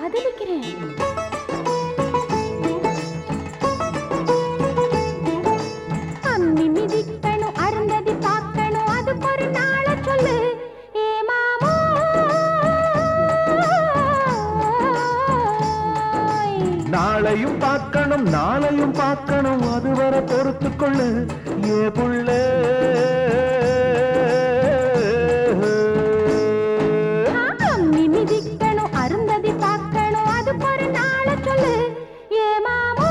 காதலிக்கிறேன் அம்மி மிதிக்கணும் அருந்ததி பார்க்கணும் அதுக்கு ஒரு நாள சொல்லு ஏ மாமோ நாளையும் பார்க்கணும் நாளையும் பார்க்கணும் அதுவரை பொறுத்து கொள்ளு ஏ புள்ள அம்மி மிதிக்கணும் அருந்ததி பார்க்கணும் அதுக்கு ஒரு நாள சொல்லு ஏ மாமோ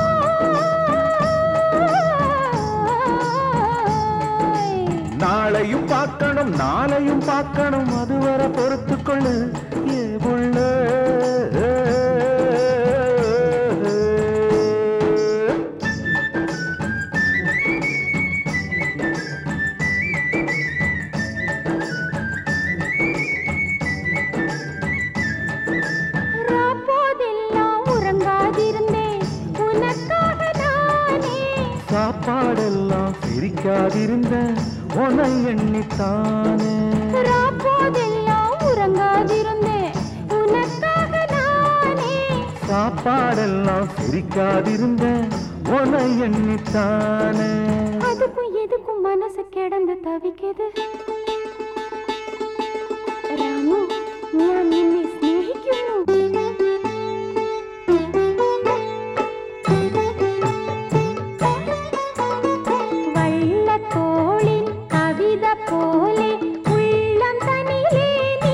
நாளையும் பார்க்கணும் நாளையும் பார்க்கணும் அதுவரை பொறுத்து கொள்ளு ஏ புள்ள ராப்போதெல்லாம் உறங்காதிருந்தேன் உனக்காக நானே சாப்பாடெல்லாம் சிரிக்காதிருந்த உனை எண்ணித்தானே ராப்போதெல்லாம் உறங்காதிருந்தேன் உனக்காக நானே சாப்பாடெல்லாம் சிரிக்காதிருந்த உனை எண்ணித்தானே அதுக்கும் எதுக்கும் மனசு கிடந்து தவிக்குது രാമു ഞാൻ നിന്നെ സ്നേഹിക്കുന്നു വള്ളത്തോളിൻ കവിത പോലെ ഉള്ളം തനിലേ നീ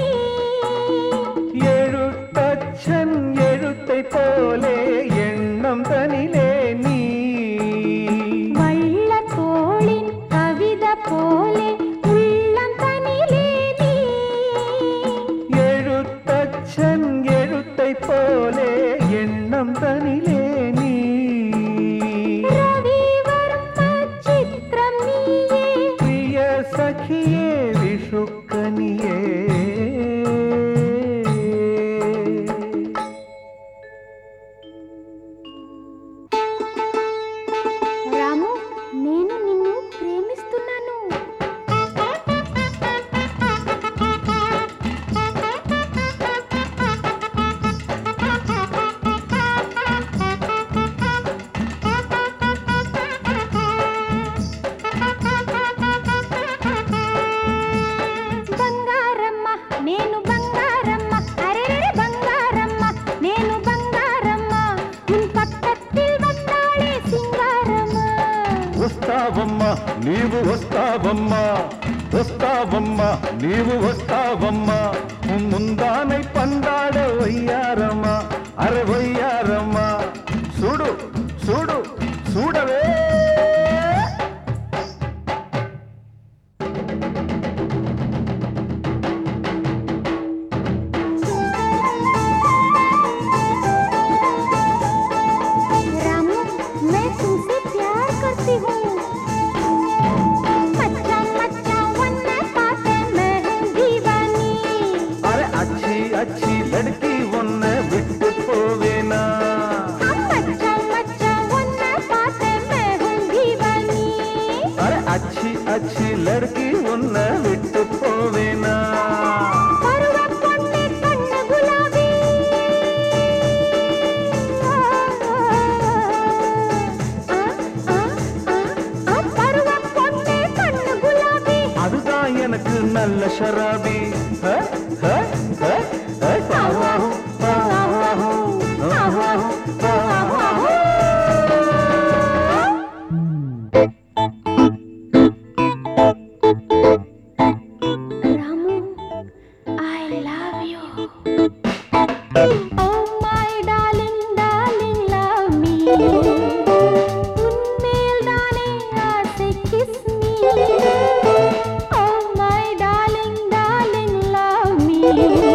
எழுத்தச்சன் எழுத்தை போலே எண்ணம் தனிலே நீ വള്ളത്തോളിൻ കവിത പോലെ ഉള്ളം തനിലേ നീ எழுத்தச்சன் எழுத்தை போலே எண்ணம் தனிலே நீ രവിവർമ്മ ചിത്രം നീയേ பிரிய சகியே விஷுக்கனியே రాము నేను నిన్ను ప్రేమిస్తున్నాను బంగారమ్మ నేను బంగారమ్మ அரே బంగారమ్మ నేను బంగారమ్మ உன் பக்கத்தில் வந்தாளே சிங்காரம்மா వస్తావమ్మా నీవు వస్తావమ్మా వస్తావమ్మా నీవు వస్తావమ్మా ముందానై పందాడ వయ్యారమ్మా అరే వయ్యారమ్మా చూడు చూడు చూడవే रामू मैं तुमसे प्यार करती हूँ मच्चा मच्चा वन्ने पाते मैं हूँ दीवानी అరే అచ్చి అచ్చి లడ్కి ఉన్న విట్టు పోవేనా हम मच्चा मच्चा वन्ने पाते मैं हूँ दीवानी అరే అచ్చి అచ్చి లడ్కి ఉన్న విట్టు పోవేనా பருவ பொண்ணு கண்ணு குலாபி ஆ, ஆ, ஆ, ஆ, பருவ பொண்ணு கண்ணு குலாபி அதுதான் எனக்கு நல்ல ஷராபி ஹ, ஹ, ஹ, ஹ, பாவாஹு, பாவாஹு, பாவாஹு, பாவாஹு. Ramu, I love you. Oh my darling, darling, love me. உன்மேல் தானே ஆசை kiss me. Oh my darling, darling, love me.